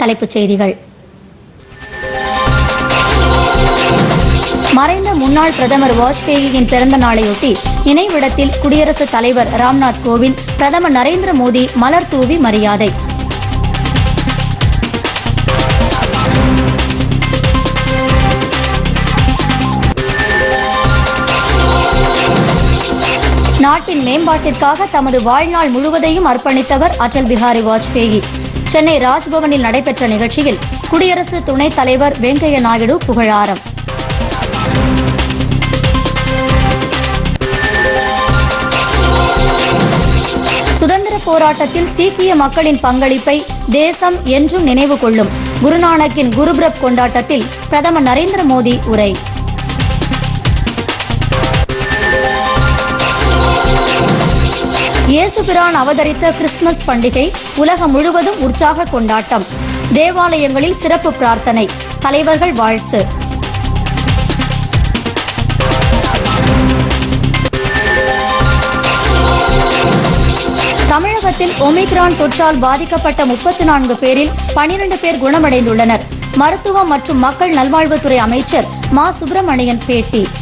தலைப்புச் செய்திகள் மறைந்த முன்னாள் பிரதமர் வாஜ்பேயியின் பிறந்த நாளையொட்டி நினைவிடத்தில் குடியரசுத் தலைவர் ராம்நாத் கோவிந்த் பிரதமர் நரேந்திர மோடி மலர் தூவி மரியாதை நாட்டின் மேம்பாட்டிற்காக தமது வாழ்நாள் முழுவதையும் அர்ப்பணித்தவர் அடல் பிஹாரி வாஜ்பேயி சென்னை ராஜ்பவனில் நடைபெற்ற நிகழ்ச்சியில் குடியரசு துணைத் தலைவர் வெங்கையா நாயுடு புகழாரம் சுதந்திர போராட்டத்தில் சீக்கிய மக்களின் பங்களிப்பை தேசம் என்றும் நினைவு கொள்ளும் குருநானக்கின் குருபிரப் கொண்டாட்டத்தில் பிரதமர் நரேந்திர மோடி உரை இயேசுபிரான் அவதரித்த கிறிஸ்துமஸ் பண்டிகை உலகம் முழுவதும் உற்சாக கொண்டாட்டம் தேவாலயங்களில் சிறப்பு பிரார்த்தனை தலைவர்கள் வாழ்த்து தமிழகத்தில் ஒமிக்ரான் தொற்றால் பாதிக்கப்பட்ட முப்பத்தி நான்கு பேரில் பனிரண்டு பேர் குணமடைந்துள்ளனர் மருத்துவம் மற்றும் மக்கள் நல்வாழ்வுத்துறை அமைச்சர் மா சுப்பிரமணியன் பேட்டி